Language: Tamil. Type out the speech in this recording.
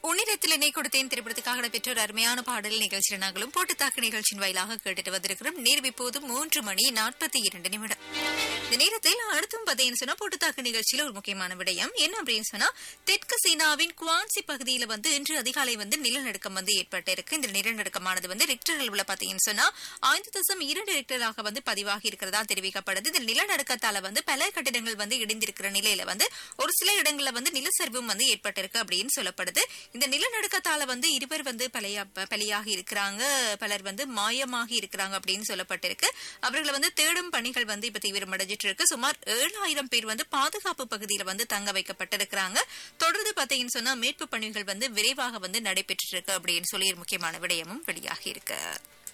உன்னிடத்தில் என்னை கொடுத்தேன் திரைப்படத்துக்காக பெற்ற ஒரு அருமையான பாடல் நிகழ்ச்சியில் நாங்களும் போட்டுத்தாக்கு நிகழ்ச்சியின் வாயிலாக கேட்டுட்டு வந்திருக்கிறோம் நேரம் இப்போது மூன்று மணி நாற்பத்தி இரண்டு நிமிடம் இந்த நேரத்தில் அடுத்தும் பார்த்தீங்கன்னு சொன்னா போட்டுத்தாக்கு நிகழ்ச்சியில ஒரு முக்கியமான விடயம் என்ன அப்படின்னு சொன்னா தெற்கு சீனாவின் குவான்சி பகுதியில வந்து இன்று அதிகாலை வந்து நிலநடுக்கம் வந்து ஏற்பட்டிருக்கு இந்த நிலநடுக்கமானது வந்து ரிக்டர் அளவுல பாத்தீங்கன்னு சொன்னா ஐந்து தசம் இரண்டு ரிக்டராக வந்து பதிவாகி இருக்கிறதா தெரிவிக்கப்படுது இந்த நிலநடுக்கத்தால வந்து பல கட்டிடங்கள் வந்து இடிந்திருக்கிற நிலையில வந்து ஒரு சில இடங்கள்ல வந்து நிலச்சரிவும் வந்து ஏற்பட்டிருக்கு அப்படின்னு சொல்லப்படுது இந்த நிலநடுக்கத்தால வந்து இருவர் வந்து பலையா பலியாகி இருக்கிறாங்க பலர் வந்து மாயமாகி இருக்கிறாங்க அப்படின்னு சொல்லப்பட்டிருக்கு அவர்களை வந்து தேடும் பணிகள் வந்து இப்ப தீவிரமடைஞ்சிட்டு இருக்கு சுமார் ஏழாயிரம் பேர் வந்து பாதுகாப்பு பகுதியில வந்து தங்க வைக்கப்பட்டிருக்கிறாங்க தொடர்ந்து பாத்தீங்கன்னு சொன்னா மீட்பு பணிகள் வந்து விரைவாக வந்து நடைபெற்று இருக்கு அப்படின்னு சொல்லி ஒரு முக்கியமான விடயமும் வெளியாகி இருக்கு